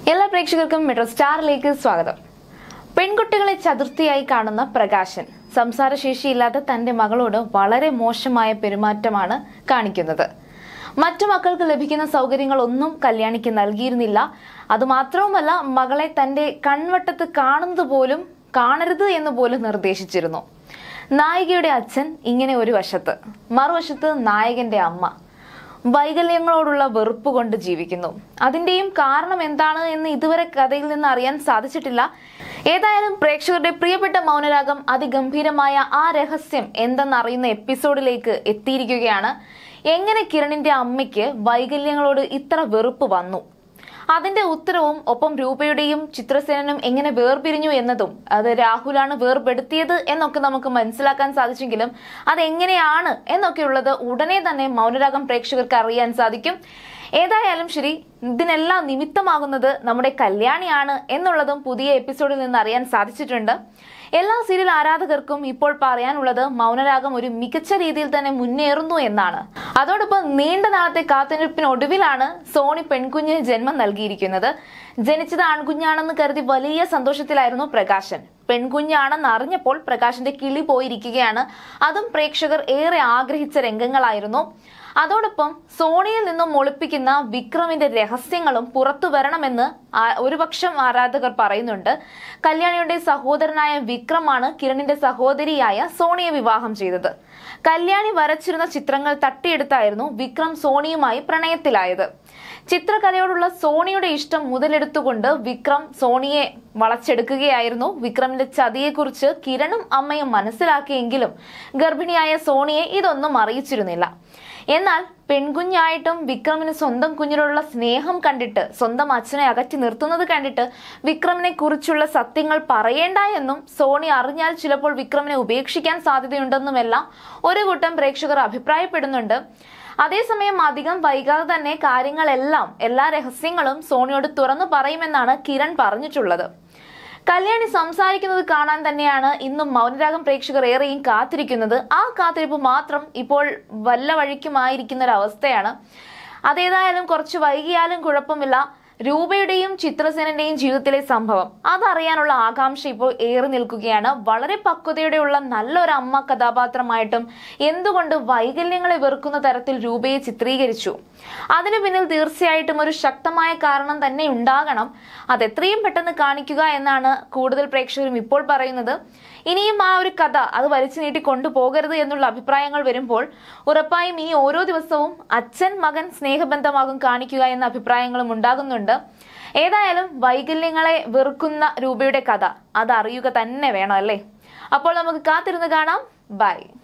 എല്ലാ പ്രേക്ഷകർക്കും മെട്രോ സ്റ്റാറിലേക്ക് സ്വാഗതം പെൺകുട്ടികളെ ചതുർത്ഥിയായി കാണുന്ന പ്രകാശൻ സംസാരശേഷിയില്ലാത്ത തന്റെ മകളോട് വളരെ മോശമായ പെരുമാറ്റമാണ് കാണിക്കുന്നത് മറ്റു മക്കൾക്ക് ലഭിക്കുന്ന സൗകര്യങ്ങളൊന്നും കല്യാണിക്ക് നൽകിയിരുന്നില്ല അതുമാത്രവുമല്ല മകളെ തന്റെ കൺവട്ടത്ത് കാണുന്നത് പോലും കാണരുത് എന്ന് പോലും നിർദ്ദേശിച്ചിരുന്നു നായികയുടെ അച്ഛൻ ഇങ്ങനെ ഒരു വശത്ത് മറുവശത്ത് നായകന്റെ അമ്മ വൈകല്യങ്ങളോടുള്ള വെറുപ്പ് കൊണ്ട് ജീവിക്കുന്നു അതിന്റെയും കാരണം എന്താണ് എന്ന് ഇതുവരെ കഥയിൽ നിന്ന് അറിയാൻ സാധിച്ചിട്ടില്ല ഏതായാലും പ്രേക്ഷകരുടെ പ്രിയപ്പെട്ട മൗനരാഗം അതിഗംഭീരമായ ആ രഹസ്യം എന്തെന്നറിയുന്ന എപ്പിസോഡിലേക്ക് എത്തിയിരിക്കുകയാണ് എങ്ങനെ കിരണിന്റെ അമ്മയ്ക്ക് വൈകല്യങ്ങളോട് ഇത്ര വെറുപ്പ് വന്നു അതിന്റെ ഉത്തരവും ഒപ്പം രൂപയുടെയും ചിത്രസേനനും എങ്ങനെ വേർപിരിഞ്ഞു എന്നതും അത് രാഹുലാണ് വേർപെടുത്തിയത് എന്നൊക്കെ നമുക്ക് മനസ്സിലാക്കാൻ സാധിച്ചെങ്കിലും അതെങ്ങനെയാണ് എന്നൊക്കെയുള്ളത് ഉടനെ തന്നെ മൗനരാഗം പ്രേക്ഷകർക്ക് അറിയാൻ സാധിക്കും ഏതായാലും ശരി ഇതിനെല്ലാം നിമിത്തമാകുന്നത് നമ്മുടെ കല്യാണിയാണ് എന്നുള്ളതും പുതിയ എപ്പിസോഡിൽ നിന്ന് അറിയാൻ സാധിച്ചിട്ടുണ്ട് എല്ലാ സീരിയൽ ആരാധകർക്കും ഇപ്പോൾ പറയാനുള്ളത് മൗനരാഗം ഒരു മികച്ച രീതിയിൽ തന്നെ മുന്നേറുന്നു എന്നാണ് അതോടൊപ്പം നീണ്ട നാളത്തെ കാത്തിരിപ്പിനൊടുവിലാണ് സോണി പെൺകുഞ്ഞിന് ജന്മം നൽകിയിരിക്കുന്നത് ജനിച്ചത് ആൺകുഞ്ഞാണെന്ന് കരുതി വലിയ സന്തോഷത്തിലായിരുന്നു പ്രകാശൻ പെൺകുഞ്ഞാണെന്ന് അറിഞ്ഞപ്പോൾ പ്രകാശിന്റെ കിളി പോയിരിക്കുകയാണ് അതും പ്രേക്ഷകർ ഏറെ ആഗ്രഹിച്ച രംഗങ്ങളായിരുന്നു അതോടൊപ്പം സോണിയിൽ നിന്നും ഒളിപ്പിക്കുന്ന വിക്രമിന്റെ രഹസ്യങ്ങളും പുറത്തു വരണമെന്ന് ആ- ഒരുപക്ഷം ആരാധകർ പറയുന്നുണ്ട് കല്യാണിയുടെ സഹോദരനായ വിക്രമാണ് കിരണിന്റെ സഹോദരിയായ സോണിയെ വിവാഹം ചെയ്തത് കല്യാണി വരച്ചിരുന്ന ചിത്രങ്ങൾ തട്ടിയെടുത്തായിരുന്നു വിക്രം സോണിയുമായി പ്രണയത്തിലായത് ചിത്രകലയോടുള്ള സോണിയുടെ ഇഷ്ടം മുതലെടുത്തുകൊണ്ട് വിക്രം സോണിയെ വളച്ചെടുക്കുകയായിരുന്നു വിക്രമിന്റെ ചതിയെക്കുറിച്ച് കിരണും അമ്മയും മനസ്സിലാക്കിയെങ്കിലും ഗർഭിണിയായ സോണിയെ ഇതൊന്നും അറിയിച്ചിരുന്നില്ല എന്നാൽ പെൺകുഞ്ഞായിട്ടും വിക്രമിന് സ്വന്തം കുഞ്ഞിനോടുള്ള സ്നേഹം കണ്ടിട്ട് സ്വന്തം അച്ഛനെ അകറ്റി നിർത്തുന്നത് കണ്ടിട്ട് വിക്രമിനെ കുറിച്ചുള്ള സത്യങ്ങൾ പറയേണ്ട എന്നും സോണി അറിഞ്ഞാൽ ചിലപ്പോൾ വിക്രമിനെ ഉപേക്ഷിക്കാൻ സാധ്യതയുണ്ടെന്നുമെല്ലാം ഒരു കൂട്ടം പ്രേക്ഷകർ അഭിപ്രായപ്പെടുന്നുണ്ട് അതേസമയം അധികം വൈകാതെ തന്നെ കാര്യങ്ങളെല്ലാം എല്ലാ രഹസ്യങ്ങളും സോണിയോട് തുറന്നു പറയുമെന്നാണ് കിരൺ പറഞ്ഞിട്ടുള്ളത് കല്യാണി സംസാരിക്കുന്നത് കാണാൻ തന്നെയാണ് ഇന്നും മൗനരാഗം പ്രേക്ഷകർ ഏറെയും കാത്തിരിക്കുന്നത് ആ കാത്തിരിപ്പ് മാത്രം ഇപ്പോൾ വല്ല വഴിക്കുമായിരിക്കുന്ന ഒരു അവസ്ഥയാണ് അതേതായാലും കുറച്ച് വൈകിയാലും കുഴപ്പമില്ല രൂപയുടെയും ചിത്രസേനന്റെയും ജീവിതത്തിലെ സംഭവം അതറിയാനുള്ള ആകാംക്ഷ ഇപ്പോൾ ഏറി നിൽക്കുകയാണ് വളരെ പക്വതയോടെയുള്ള നല്ലൊരു അമ്മ കഥാപാത്രമായിട്ടും എന്തുകൊണ്ട് വൈകല്യങ്ങളെ വെറുക്കുന്ന തരത്തിൽ രൂപയെ ചിത്രീകരിച്ചു അതിനു പിന്നിൽ തീർച്ചയായിട്ടും ഒരു ശക്തമായ കാരണം തന്നെ ഉണ്ടാകണം അത് എത്രയും പെട്ടെന്ന് കാണിക്കുക എന്നാണ് കൂടുതൽ പ്രേക്ഷകരും ഇപ്പോൾ പറയുന്നത് ഇനിയും ആ ഒരു കഥ അത് വലിച്ചു നീട്ടി കൊണ്ടുപോകരുത് എന്നുള്ള അഭിപ്രായങ്ങൾ വരുമ്പോൾ ഉറപ്പായും ഇനി ഓരോ ദിവസവും അച്ഛൻ മകൻ സ്നേഹബന്ധമാകും കാണിക്കുക എന്ന അഭിപ്രായങ്ങളും ഉണ്ടാകുന്നുണ്ട് ഏതായാലും വൈകല്യങ്ങളെ വെറുക്കുന്ന രൂപയുടെ കഥ അത് അറിയുക തന്നെ വേണം അല്ലേ അപ്പോൾ നമുക്ക് കാത്തിരുന്ന് കാണാം ബൈ